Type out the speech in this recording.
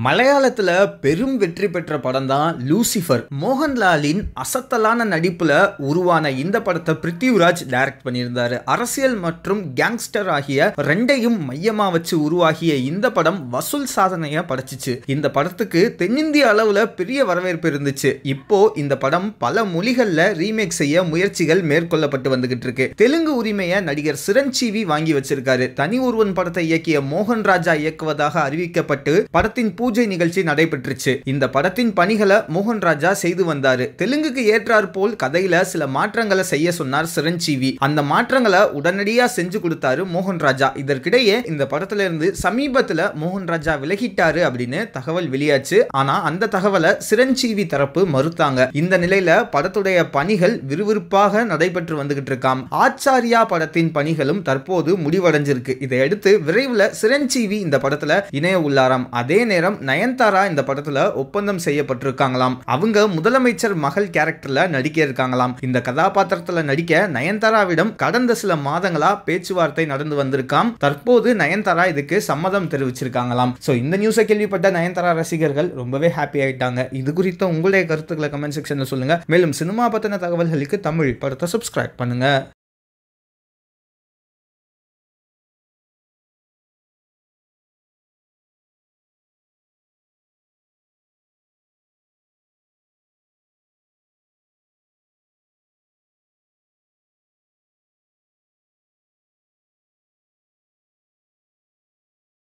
மலையாளத்துல பெரும் வெற்றி பெற்ற படம் தான் லூசிஃபர் மோகன்லாலின் அசத்தலான நடிப்புல உருவான இந்த படத்தை பிருத்திவிராஜ் டைரக்ட் பண்ணியிருந்தாரு அரசியல் மற்றும் கேங்ஸ்டர் ஆகிய ரெண்டையும் மையமா வச்சு உருவாகிய இந்த படம் வசூல் சாதனையை படைச்சிச்சு இந்த படத்துக்கு தென்னிந்திய அளவுல பெரிய வரவேற்பு இருந்துச்சு இப்போ இந்த படம் பல மொழிகள்ல ரீமேக் செய்ய முயற்சிகள் மேற்கொள்ளப்பட்டு வந்துகிட்டு இருக்கு தெலுங்கு உரிமையை நடிகர் சிரஞ்சீவி வாங்கி வச்சிருக்காரு தனி ஒருவன் படத்தை இயக்கிய மோகன் ராஜா இயக்குவதாக அறிவிக்கப்பட்டு படத்தின் பூஜை நிகழ்ச்சி நடைபெற்றுச்சு இந்த படத்தின் பணிகளை மோகன் ராஜா செய்து வந்தாரு தெலுங்குக்கு ஏற்றாற் போல் கதையில சில மாற்றங்களை செய்ய சொன்னார் சிரஞ்சீவி அந்த மாற்றங்களை உடனடியா செஞ்சு கொடுத்தாரு மோகன் ராஜா இதற்கிடையே இந்த படத்துல இருந்து சமீபத்துல மோகன் ராஜா விலகிட்டாரு அப்படின்னு தகவல் வெளியாச்சு ஆனா அந்த தகவலை சிரஞ்சீவி தரப்பு மறுத்தாங்க இந்த நிலையில படத்துடைய பணிகள் விறுவிறுப்பாக நடைபெற்று வந்துகிட்டு இருக்காம் ஆச்சாரியா படத்தின் பணிகளும் தற்போது முடிவடைஞ்சிருக்கு இதையடுத்து விரைவில் சிரஞ்சீவி இந்த படத்துல இணைய உள்ளாராம் அதே நேரம் நயன்தாரா இந்த படத்துல ஒப்பந்தம் செய்யப்பட்டிருக்காங்களாம் அவங்க முதலமைச்சர் மகள் கேரக்டர்ல நடிக்க இருக்காங்களாம் இந்த கதாபாத்திரத்துல நடிக்க நயன்தாராவிடம் கடந்த சில மாதங்களா பேச்சுவார்த்தை நடந்து வந்திருக்காம் தற்போது நயன்தாரா இதுக்கு சம்மதம் தெரிவிச்சிருக்காங்களாம் சோ இந்த நியூஸை கேள்விப்பட்ட நயன்தாரா ரசிகர்கள் ரொம்பவே ஹாப்பி ஆயிட்டாங்க இது குறித்த உங்களுடைய கருத்துக்களை கமெண்ட் செக்ஷன்ல சொல்லுங்க மேலும் சினிமா பத்தின தகவல்களுக்கு தமிழ் படத்தை சப்ஸ்கிரைப் பண்ணுங்க